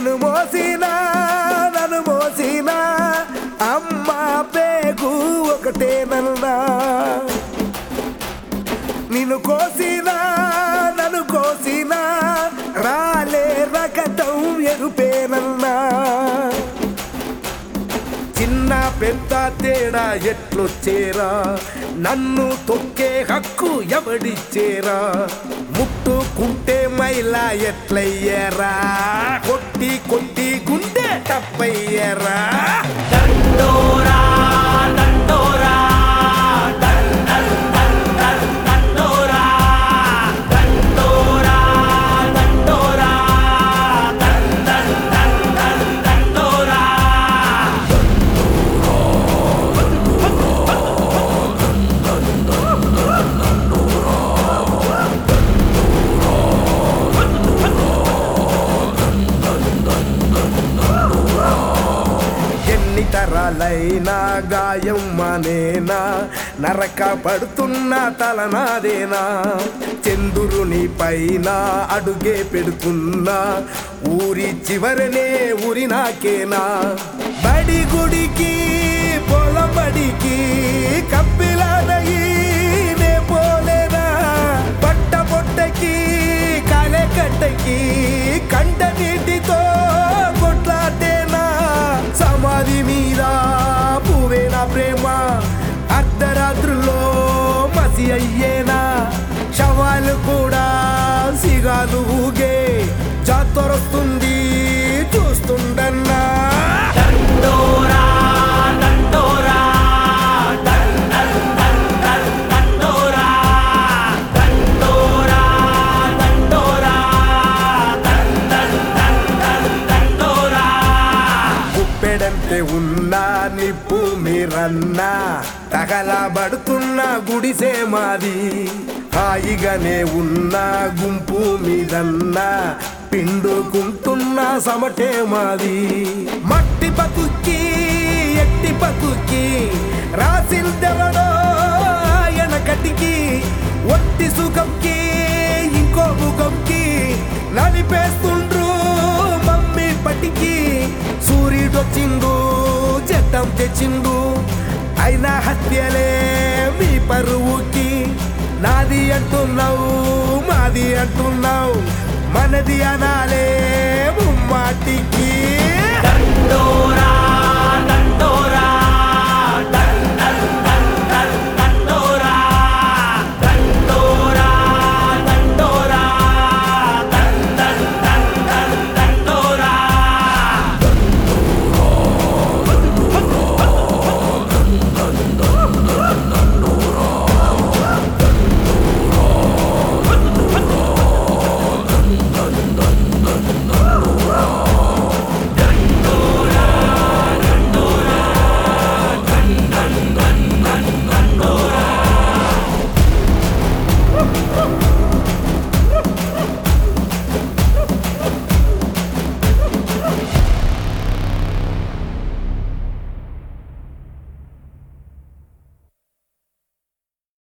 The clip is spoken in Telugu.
నిన్ను మోసినా నన్ను మోసినా అమ్మ పేగు ఒకటేనన్నా నిన్ను కోసినా నన్ను కోసినా రాలే రకతం ఎరుపేనన్నా చిన్న పెద్ద తేడా ఎట్లొచ్చేరా నన్ను తొక్కే హక్కు ఎవడిచ్చేరా ముట్టుకుంటే మైలా ఎట్లయ్యారా కొట్టి కొట్టి గుండె తప్పయ్యారా దండోరా దండోరా దండల్ దండల్ దండోరా దండోరా దండోరా దండల్ దండల్ దండోరా ఎన్ని తరాలైనా గాయం మానేనా నరక పడుతున్న తలనాదేనా చంద్రుని పైన అడుగే పెడుతున్నా ఊరి చివరనే ఊరి నాకేనా బడి గుడికి పొలం బడికి కప్పిలాదయి నే పోలేనా పట్ట పొట్టకి కాలే కట్టకి కంట నీటితో కొట్లాటేనా సమాధి మీద పువ్వేనా ప్రేమ అర్ధరాత్రుల్లో మసి అయ్యేనా శవాలు కూడా సిగాలు ఊగే జాతరొస్తుంది చూస్తుండన్నా దండోరా దండోరా దండల్ దండల్ దండోరా దండోరా దండోరా దండల్ దండల్ దండోరా గుప్పెడంతే ఉన్నా నిప్పు మీరన్నా తగలబడుతున్న గుడిసే మాది హాయిగానే ఉన్న గుంపు మీదన్నా పిండుకుంటున్న సమటే మాది మట్టి బతుక్కి ఎట్టి బతుక్కి రాసిందెవడో ఎనకటికి ఒట్టి సుఖంకి ఇంకో ముఖంకి నలిపేస్తుండ్రు మమ్మీ పటికి సూర్యుడొచ్చిండు చట్టం తెచ్చిండు అయినా హత్యలే మీ పరువుకి నాది అంటున్నావు మాది అంటున్నావు మనది అనాలే ముమ్మాటికి దండోరా